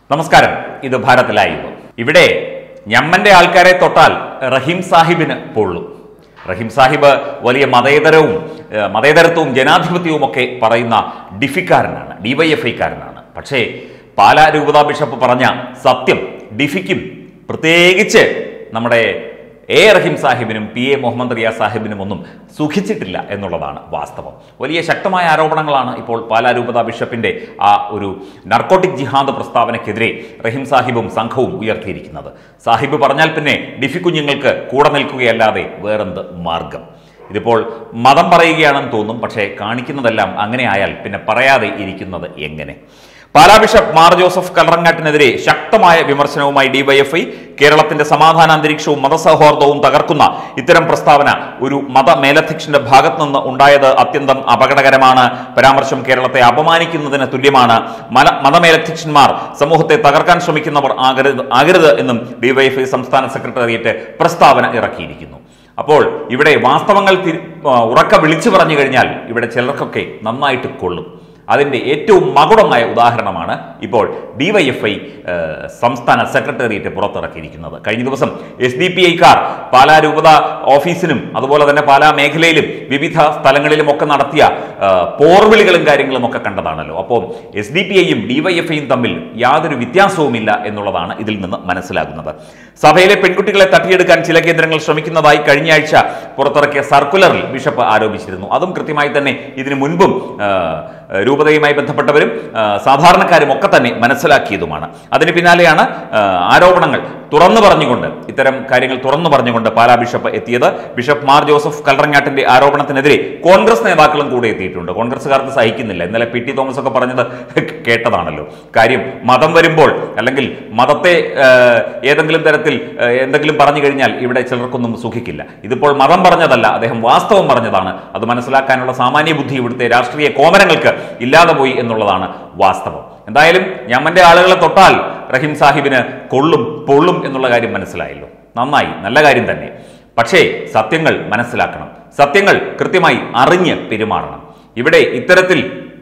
നമസ്കാരം ഇത് ഭാരത് ലൈവ് ഇവിടെ ഞമ്മന്റെ ആൾക്കാരെ തൊട്ടാൽ റഹീം സാഹിബിന് പൊള്ളും റഹീം സാഹിബ് വലിയ മതേതരവും ഏഹ്, മതേതരത്വവും ജനാധിപത്യവും ഒക്കെ പറയുന്ന ഡിഫിക്കാരനാണ് ഡിവൈഎഫ്ഐക്കാരനാണ് പക്ഷേ പാലാ രൂപതാ ബിഷപ്പ് പറഞ്ഞ സത്യം ഡിഫിക്കും പ്രത്യേകിച്ച് നമ്മുടെ എ റഹീം സാഹിബിനും പി എ മുഹമ്മദ് റിയാസ് സാഹിബിനും ഒന്നും സുഖിച്ചിട്ടില്ല എന്നുള്ളതാണ് വാസ്തവം വലിയ ശക്തമായ ആരോപണങ്ങളാണ് ഇപ്പോൾ പാലാ രൂപതാ ബിഷപ്പിന്റെ ആ ഒരു നർക്കോട്ടിക് ജിഹാദ് പ്രസ്താവനയ്ക്കെതിരെ റഹീം സാഹിബും സംഘവും ഉയർത്തിയിരിക്കുന്നത് സാഹിബ് പറഞ്ഞാൽ പിന്നെ ഡിഫി കുഞ്ഞുങ്ങൾക്ക് കൂടെ നിൽക്കുകയല്ലാതെ വേറെന്ത് മാർഗം ഇതിപ്പോൾ മതം പറയുകയാണെന്ന് തോന്നും പക്ഷേ കാണിക്കുന്നതെല്ലാം അങ്ങനെ ആയാൽ പിന്നെ പറയാതെ ഇരിക്കുന്നത് എങ്ങനെ പാലാ ബിഷപ്പ് മാർ ജോസഫ് കലറങ്ങാട്ടിനെതിരെ ശക്തമായ വിമർശനവുമായി ഡിവൈഎഫ്ഐ കേരളത്തിന്റെ സമാധാന അന്തരീക്ഷവും മതസൗഹാർദ്ദവും തകർക്കുന്ന ഇത്തരം പ്രസ്താവന ഒരു മത മേലധ്യക്ഷന്റെ ഭാഗത്തു നിന്ന് ഉണ്ടായത് അത്യന്തം അപകടകരമാണ് പരാമർശം കേരളത്തെ അപമാനിക്കുന്നതിന് തുല്യമാണ് മല മതമേലധ്യക്ഷന്മാർ സമൂഹത്തെ തകർക്കാൻ ശ്രമിക്കുന്നവർ ആകരുത് ആകരുത് എന്നും ഡിവൈഎഫ്ഐ സംസ്ഥാന സെക്രട്ടേറിയറ്റ് പ്രസ്താവന ഇറക്കിയിരിക്കുന്നു അപ്പോൾ ഇവിടെ വാസ്തവങ്ങൾ തി- ആ, ഉറക്ക വിളിച്ചു പറഞ്ഞു കഴിഞ്ഞാൽ ഇവിടെ ചിലർക്കൊക്കെ നന്നായിട്ട് കൊള്ളും അതിന്റെ ഏറ്റവും മകുടമായ ഉദാഹരണമാണ് ഇപ്പോൾ ഡിവൈഎഫ്ഐ സംസ്ഥാന സെക്രട്ടേറിയറ്റ് പുറത്തിറക്കിയിരിക്കുന്നത് കഴിഞ്ഞ ദിവസം എസ് ഡി പി ഐക്കാർ പാലാ രൂപത ഓഫീസിനും അതുപോലെ തന്നെ പാലാ മേഖലയിലും വിവിധ സ്ഥലങ്ങളിലും ഒക്കെ നടത്തിയ ആ, പോർവിളികളും കാര്യങ്ങളും ഒക്കെ കണ്ടതാണല്ലോ അപ്പോൾ എസ് ഡി പി ഐയും ഡിവൈഎഫ്ഐയും തമ്മിൽ യാതൊരു വ്യത്യാസവുമില്ല എന്നുള്ളതാണ് ഇതിൽ നിന്ന് മനസ്സിലാകുന്നത് സഭയിലെ പെൺകുട്ടികളെ തട്ടിയെടുക്കാൻ ചില കേന്ദ്രങ്ങൾ ശ്രമിക്കുന്നതായി കഴിഞ്ഞ ആഴ്ച പുറത്തിറക്കിയ സർക്കുലറിൽ ബിഷപ്പ് ആരോപിച്ചിരുന്നു അതും കൃത്യമായി തന്നെ ഇതിനു മുൻപും ആ, രൂപതയുമായി ബന്ധപ്പെട്ടവരും ആ, സാധാരണക്കാരും ഒക്കെ തന്നെ മനസ്സിലാക്കിയതുമാണ് അതിന് പിന്നാലെയാണ് ആ, ആരോപണങ്ങൾ തുറന്നു പറഞ്ഞുകൊണ്ട് ഇത്തരം കാര്യങ്ങൾ തുറന്നു പറഞ്ഞുകൊണ്ട് പാലാ ബിഷപ്പ് എത്തിയത് ബിഷപ്പ് മാർ ജോസഫ് കല്ലറങ്ങാട്ടിന്റെ ആരോപണത്തിനെതിരെ കോൺഗ്രസ് നേതാക്കളും കൂടെ എത്തിയിട്ടുണ്ട് കോൺഗ്രസ്സുകാർക്ക് സഹിക്കുന്നില്ല ഇന്നലെ പി ടി തോമസ് ഒക്കെ പറഞ്ഞത് കേട്ടതാണല്ലോ കാര്യം മതം വരുമ്പോൾ അല്ലെങ്കിൽ മതത്തെ ആ, ഏതെങ്കിലും തരത്തിൽ ആ, എന്തെങ്കിലും പറഞ്ഞു കഴിഞ്ഞാൽ ഇവിടെ ചിലർക്കൊന്നും സുഖിക്കില്ല ഇതിപ്പോൾ മതം പറഞ്ഞതല്ല അദ്ദേഹം വാസ്തവം പറഞ്ഞതാണ് അത് മനസ്സിലാക്കാനുള്ള സാമാന്യ ബുദ്ധി ഇവിടുത്തെ രാഷ്ട്രീയ കോമരങ്ങൾക്ക് ഇല്ലാതെ പോയി എന്നുള്ളതാണ് വാസ്തവം എന്തായാലും ഞമ്മന്റെ ആളുകളെ തൊട്ടാൽ റഹീം സാഹിബിന് കൊള്ളും പൊള്ളും എന്നുള്ള കാര്യം മനസ്സിലായല്ലോ നന്നായി നല്ല കാര്യം തന്നെ പക്ഷേ സത്യങ്ങൾ മനസ്സിലാക്കണം സത്യങ്ങൾ കൃത്യമായി അറിഞ്ഞ് പെരുമാറണം ഇവിടെ ഇത്തരത്തിൽ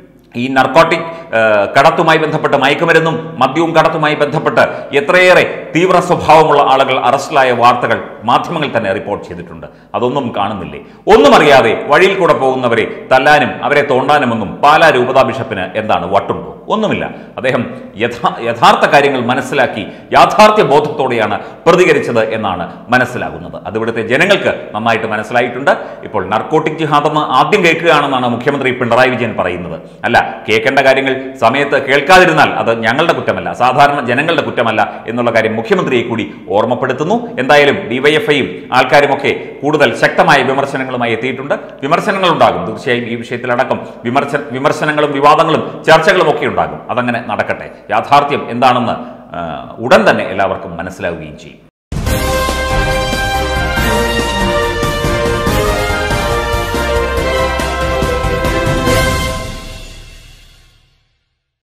ഈ നർക്കോട്ടിക് കടത്തുമായി ബന്ധപ്പെട്ട് മയക്കുമരുന്നും മദ്യവും കടത്തുമായി ബന്ധപ്പെട്ട് എത്രയേറെ തീവ്ര സ്വഭാവമുള്ള ആളുകൾ അറസ്റ്റിലായ വാർത്തകൾ മാധ്യമങ്ങൾ തന്നെ റിപ്പോർട്ട് ചെയ്തിട്ടുണ്ട് അതൊന്നും കാണുന്നില്ലേ ഒന്നും അറിയാതെ വഴിയിൽ കൂടെ പോകുന്നവരെ തല്ലാനും അവരെ തോണ്ടാനുമൊന്നും പാലാ രൂപതാ ബിഷപ്പിന് എന്താണ് വട്ടുണ്ടോ ഒന്നുമില്ല അദ്ദേഹം യഥാ യഥാർത്ഥ കാര്യങ്ങൾ മനസ്സിലാക്കി യാഥാർത്ഥ്യ ബോധത്തോടെയാണ് പ്രതികരിച്ചത് എന്നാണ് മനസ്സിലാകുന്നത് അത് ഇവിടുത്തെ ജനങ്ങൾക്ക് നന്നായിട്ട് മനസ്സിലായിട്ടുണ്ട് ഇപ്പോൾ നർക്കോട്ടിക് ജിഹാദെന്ന് ആദ്യം കേൾക്കുകയാണെന്നാണ് മുഖ്യമന്ത്രി പിണറായി വിജയൻ പറയുന്നത് അല്ല കേൾക്കേണ്ട കാര്യങ്ങൾ സമയത്ത് കേൾക്കാതിരുന്നാൽ അത് ഞങ്ങളുടെ കുറ്റമല്ല സാധാരണ ജനങ്ങളുടെ കുറ്റമല്ല എന്നുള്ള കാര്യം മുഖ്യമന്ത്രിയെ കൂടി ഓർമ്മപ്പെടുത്തുന്നു എന്തായാലും ഡിവൈഎഫ്ഐയും ആൾക്കാരുമൊക്കെ കൂടുതൽ ശക്തമായ വിമർശനങ്ങളുമായി എത്തിയിട്ടുണ്ട് വിമർശനങ്ങൾ ഉണ്ടാകും തീർച്ചയായും ഈ വിഷയത്തിലടക്കം വിമർശ വിമർശനങ്ങളും വിവാദങ്ങളും ചർച്ചകളും ഒക്കെ ഉണ്ടാകും അതങ്ങനെ നടക്കട്ടെ യാഥാർത്ഥ്യം എന്താണെന്ന് ആ, ഉടൻ തന്നെ എല്ലാവർക്കും മനസ്സിലാവുകയും ചെയ്യും